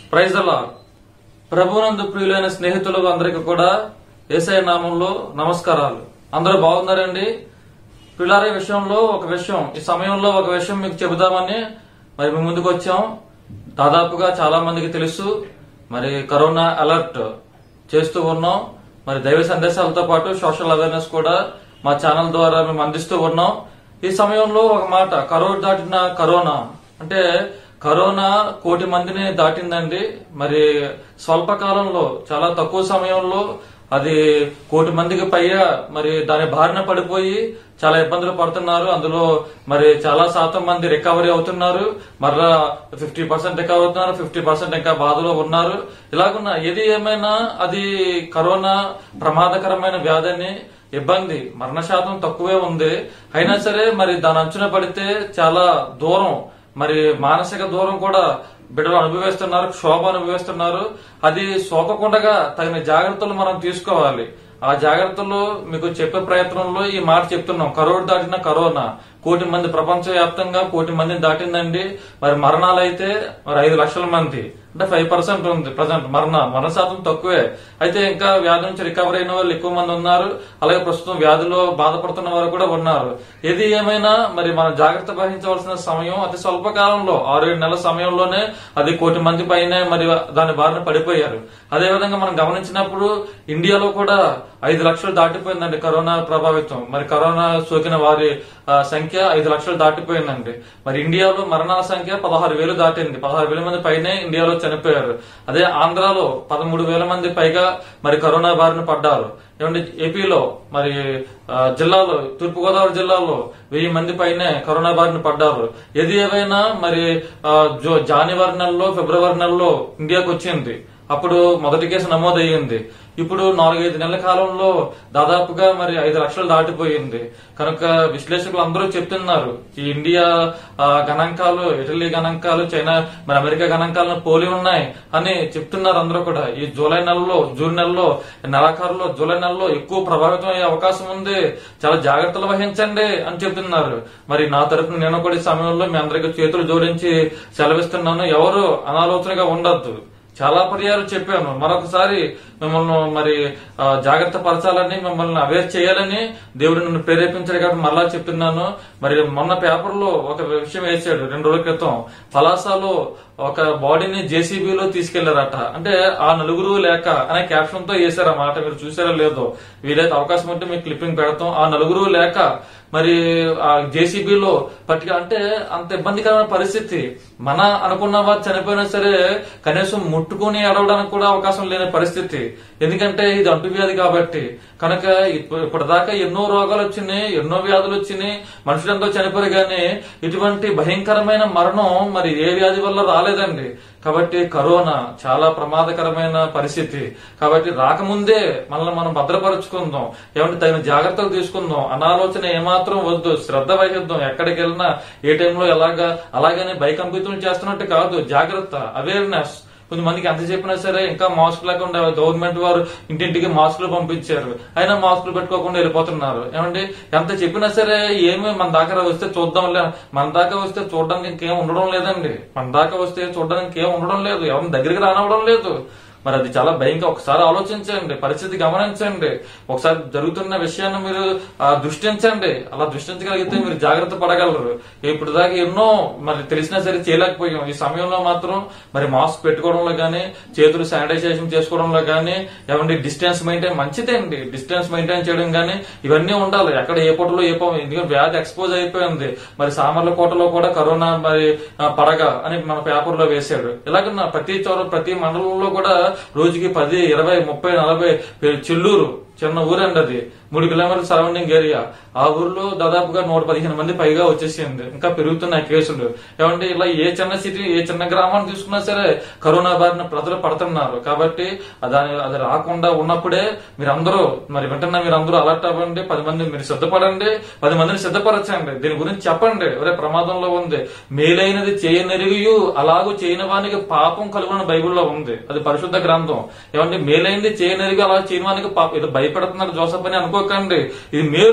praise అలా ప్రభునందు ప్రియులైన స్నేహితులకు అందరికి కూడా ఏసఐ నామంలో నమస్కారాలు అందరూ బాగున్నారండి పిల్లారి విషయంలో ఒక విషయం ఈ సమయంలో ఒక విషయం మీకు చెబుదామని మరి మీ ముందుకు వచ్చాం దాదాపుగా చాలా మందికి తెలుసు మరి కరోనా అలర్ట్ చేస్తూ ఉన్నాం మరి దైవ సందేశాలతో పాటు సోషల్ అవేర్నెస్ కూడా మా ఛానల్ ద్వారా మేము అందిస్తూ ఉన్నాం ఈ సమయంలో ఒక మాట కరోనా దాటిన కరోనా అంటే కరోనా కోటి మందిని దాటిందండి మరి స్వల్ప కాలంలో చాలా తక్కువ సమయంలో అది కోటి మందికి పైగా మరి దాని బారిన పడిపోయి చాలా ఇబ్బందులు పడుతున్నారు అందులో మరి చాలా శాతం మంది రికవరీ అవుతున్నారు మరలా ఫిఫ్టీ పర్సెంట్ రికవర్ అవుతున్నారు ఫిఫ్టీ పర్సెంట్ ఇంకా బాధలో ఉన్నారు ఇలాగున్న ఏది ఏమైనా అది కరోనా ప్రమాదకరమైన వ్యాధిని ఇబ్బంది మరణ శాతం తక్కువే ఉంది అయినా సరే మరి దాని అంచున పడితే చాలా దూరం మరి మానసిక దూరం కూడా బిడ్డలు అనుభవిస్తున్నారు క్షోభ అనుభవిస్తున్నారు అది సోకకుండా తగిన జాగ్రత్తలు మనం తీసుకోవాలి ఆ జాగ్రత్తలు మీకు చెప్పే ప్రయత్నంలో ఈ మాట చెప్తున్నాం కరోడ్ దాటిన కరోనా కోటి మంది ప్రపంచ వ్యాప్తంగా కోటి మందిని దాటిందండి మరి మరణాలు అయితే మరి ఐదు లక్షల మంది అంటే ఫైవ్ పర్సెంట్ ఉంది ప్రజెంట్ మరణ మరణ శాతం తక్కువే అయితే ఇంకా వ్యాధి నుంచి రికవర్ అయిన వాళ్ళు ఎక్కువ మంది ఉన్నారు అలాగే ప్రస్తుతం వ్యాధిలో బాధపడుతున్న వారు కూడా ఉన్నారు ఏది ఏమైనా మరి మనం జాగ్రత్త వహించవలసిన సమయం అతి స్వల్ప కాలంలో ఆరు ఏడు నెలల సమయంలోనే అది కోటి మంది పైనే మరి దాని బారిన పడిపోయారు అదే విధంగా మనం గమనించినప్పుడు ఇండియాలో కూడా ఐదు లక్షలు దాటిపోయిందండి కరోనా ప్రభావితం మరి కరోనా సోకిన వారి ఆ, సంఖ్య ఐదు లక్షలు దాటిపోయిందండి మరి ఇండియాలో మరణాల సంఖ్య పదహారు వేలు దాటింది పదహారు వేల మంది పైనే ఇండియాలో చనిపోయారు అదే ఆంధ్రాలో పదమూడు వేల మంది పైగా మరి కరోనా బారిన పడ్డారు ఏమంటే ఏపీలో మరి ఆ, జిల్లాలో తూర్పుగోదావరి జిల్లాలో వెయ్యి మంది పైనే కరోనా బారిన పడ్డారు ఏది ఏవైనా మరి ఆ, జో- జనవరి నెలలో ఫిబ్రవరి నెలలో ఇండియాకు వచ్చింది అప్పుడు మొదటి కేసు నమోదయ్యింది ఇప్పుడు నాలుగైదు నెలల కాలంలో దాదాపుగా మరి ఐదు లక్షలు దాటిపోయింది కనుక విశ్లేషకులు అందరూ చెప్తున్నారు ఈ ఇండియా ఆ, గణాంకాలు ఇటలీ గణాంకాలు చైనా మరి అమెరికా గణాంకాలను పోలి ఉన్నాయి అని చెప్తున్నారు అందరూ కూడా ఈ జూలై నెలలో జూన్ నెలలో నెలాఖరులో జూలై నెలలో ఎక్కువ ప్రభావితం అయ్యే అవకాశం ఉంది చాలా జాగ్రత్తలు వహించండి అని చెప్తున్నారు మరి నా తరపున నేను కూడా ఈ సమయంలో మీ అందరికీ చేతులు జోడించి సెలవిస్తున్నాను ఎవరు అనాలోచనగా ఉండొద్దు చాలా పర్యాలు చెప్పాను మరొకసారి మిమ్మల్ని మరి ఆ, జాగ్రత్త పరచాలని మిమ్మల్ని అవేర్ చేయాలని దేవుడు నన్ను ప్రేరేపించాడు కాబట్టి మరలా చెప్తున్నాను మరి మొన్న పేపర్ లో ఒక విషయం వేసాడు రెండు రోజుల క్రితం పలాసాలో ఒక బాడీని జేసీబీలో తీసుకెళ్లారట అంటే ఆ నలుగురు లేక అనే క్యాప్షన్ తో వేశారు ఆ మాట మీరు చూసారో లేదో వీలైతే అవకాశం ఉంటే మీకు క్లిప్పింగ్ పెడతాం ఆ నలుగురు లేక మరి ఆ జేసీబీలో పట్టుక అంటే అంత ఇబ్బందికరమైన పరిస్థితి మన అనుకున్న వారు చనిపోయినా సరే కనీసం ముట్టుకుని అడవడానికి కూడా అవకాశం లేని పరిస్థితి ఎందుకంటే ఇది అంటువ్యాధి కాబట్టి కనుక ఇప్పు- ఇప్పటిదాకా ఎన్నో రోగాలు వచ్చినాయి ఎన్నో వ్యాధులు వచ్చినాయి మనుషులంతా చనిపోయారు కానీ ఇటువంటి భయంకరమైన మరణం మరి ఏ వ్యాధి వల్ల రాలేదండి కాబట్టి కరోనా చాలా ప్రమాదకరమైన పరిస్థితి కాబట్టి రాకముందే మనల్ని మనం భద్రపరుచుకుందాం ఏమంటే తగిన జాగ్రత్తలు తీసుకుందాం అనాలోచన ఏమాత్రం వద్దు శ్రద్ధ వహిద్దాం ఎక్కడికి వెళ్ళినా ఏ టైంలో ఎలాగా అలాగని భయకంపితులు చేస్తున్నట్టు కాదు జాగ్రత్త అవేర్నెస్ కొంతమందికి ఎంత చెప్పినా సరే ఇంకా మాస్క్ లేకుండా గవర్నమెంట్ వారు ఇంటింటికి మాస్కులు పంపించారు అయినా మాస్కులు పెట్టుకోకుండా వెళ్ళిపోతున్నారు ఏమండి ఎంత చెప్పినా సరే ఏమి మన దాకా వస్తే చూద్దాంలే మన దాకా వస్తే చూడడానికి ఇంకేం ఉండడం లేదండి మన దాకా వస్తే చూడడానికి ఇంకేం ఉండడం లేదు ఎవరిని దగ్గరికి రానివ్వడం లేదు మరి అది చాలా భయంగా ఒకసారి ఆలోచించండి పరిస్థితి గమనించండి ఒకసారి జరుగుతున్న విషయాన్ని మీరు ఆ, దృష్టించండి అలా దృష్టించగలిగితే మీరు జాగ్రత్త పడగలరు ఇప్పుడు దాకా ఎన్నో మరి తెలిసినా సరే చేయలేకపోయాం ఈ సమయంలో మాత్రం మరి మాస్క్ పెట్టుకోవడంలో గానీ చేతులు శానిటైజేషన్ చేసుకోవడంలో గానీ ఏమంటే డిస్టెన్స్ మెయింటైన్ మంచిదే అండి డిస్టెన్స్ మెయింటైన్ చేయడం గానీ ఇవన్నీ ఉండాలి ఎక్కడ ఏ పూటలో ఏ పో- ఎందుకంటే వ్యాధి ఎక్స్పోజ్ అయిపోయింది మరి సామర్లకోటలో కూడా కరోనా మరి ఆ, పడగ అని మన పేపర్ లో వేశాడు ఇలాగ నా ప్రతి చోట ప్రతి మండలంలో కూడా రోజుకి పది ఇరవై ముప్పై నలభై పే- చెల్లూరు చిన్న ఊరండి అది మూడు కిలోమీటర్ల సరౌండింగ్ ఏరియా ఆ ఊర్లో దాదాపుగా నూట పదిహేను మంది పైగా వచ్చేసింది ఇంకా పెరుగుతున్నాయి కేసులు ఏమంటే ఇలా ఏ చిన్న సిటీ ఏ చిన్న గ్రామాన్ని తీసుకున్నా సరే కరోనా బారిన ప్రజలు పడుతున్నారు కాబట్టి దాని అది రాకుండా ఉన్నప్పుడే మీరందరూ మరి వెంటనే మీరందరూ అలర్ట్ అవ్వండి పది మంది మీరు సిద్ధపడండి పది మందిని సిద్ధపరచండి దీని గురించి చెప్పండి ఒరే ప్రమాదంలో ఉంది మేలైనది చేయనెరుగు అలాగూ చేయని వానికి పాపం కలుగున బైబిల్లో ఉంది అది పరిశుద్ధ గ్రంథం ఏమంటే మేలైనది చేయనెరుగు అలా చేయని వానికి పాపం ఇది భయపెడుతున్నారు జోసఫ్ అని అనుకోకండి ఇది మేలు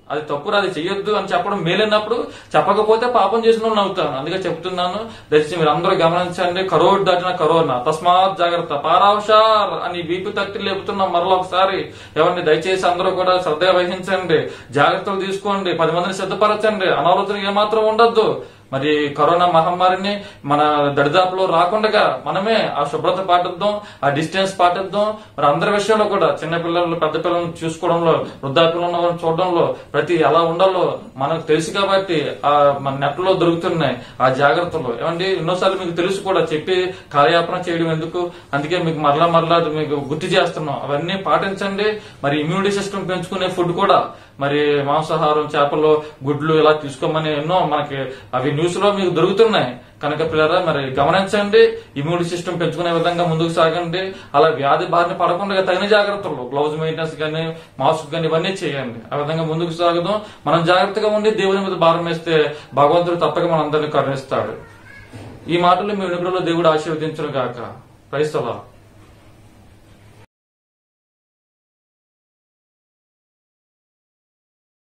అది తప్పు అది చెయ్యొద్దు అని చెప్పడం మేలైనప్పుడు చెప్పకపోతే పాపం చేసిన వాళ్ళు అవుతాను అందుకే చెప్తున్నాను దయచేసి మీరు అందరూ గమనించండి కరోడ్ దాటిన కరోనా తస్మాత్ జాగ్రత్త పారావషార్ అని బీపీ తట్టి లేపుతున్నాం మరలా ఒకసారి ఎవరిని దయచేసి అందరూ కూడా శ్రద్ధ వహించండి జాగ్రత్తలు తీసుకోండి పది మందిని సిద్ధపరచండి అనాలోచన ఏమాత్రం ఉండొద్దు మరి కరోనా మహమ్మారిని మన దరిదాపులో రాకుండా మనమే ఆ శుభ్రత పాటిద్దాం ఆ డిస్టెన్స్ పాటిద్దాం మరి అందరి విషయంలో కూడా చిన్న పిల్లలు పెద్ద పిల్లలను చూసుకోవడంలో వృద్ధాప్యంలో ఉన్న వాళ్ళని చూడడంలో ప్రతి ఎలా ఉండాలో మనకు తెలుసు కాబట్టి ఆ మన నెట్ లో దొరుకుతున్నాయి ఆ జాగ్రత్తలు ఏమండి ఎన్నోసార్లు మీకు తెలుసు కూడా చెప్పి కార్యాపన చేయడం ఎందుకు అందుకే మీకు మరలా మరలా మీకు గుర్తు చేస్తున్నాం అవన్నీ పాటించండి మరి ఇమ్యూనిటీ సిస్టమ్ పెంచుకునే ఫుడ్ కూడా మరి మాంసాహారం చేపలు గుడ్లు ఇలా తీసుకోమని ఎన్నో మనకి అవి న్యూస్ లో మీకు దొరుకుతున్నాయి కనుక పిల్లరా మరి గమనించండి ఇమ్యూనిటీ సిస్టమ్ పెంచుకునే విధంగా ముందుకు సాగండి అలా వ్యాధి బారిన పడకుండా తగిన జాగ్రత్తలు గ్లౌజ్ మెయింటెనెన్స్ కానీ మాస్క్ కానీ ఇవన్నీ చేయండి ఆ విధంగా ముందుకు సాగుదాం మనం జాగ్రత్తగా ఉండి దేవుని మీద భారం వేస్తే భగవంతుడు తప్పక మనందరినీ కరుణిస్తాడు ఈ మాటలు మీ వెనుకలో దేవుడు ఆశీర్వదించను గాక క్రైస్తవ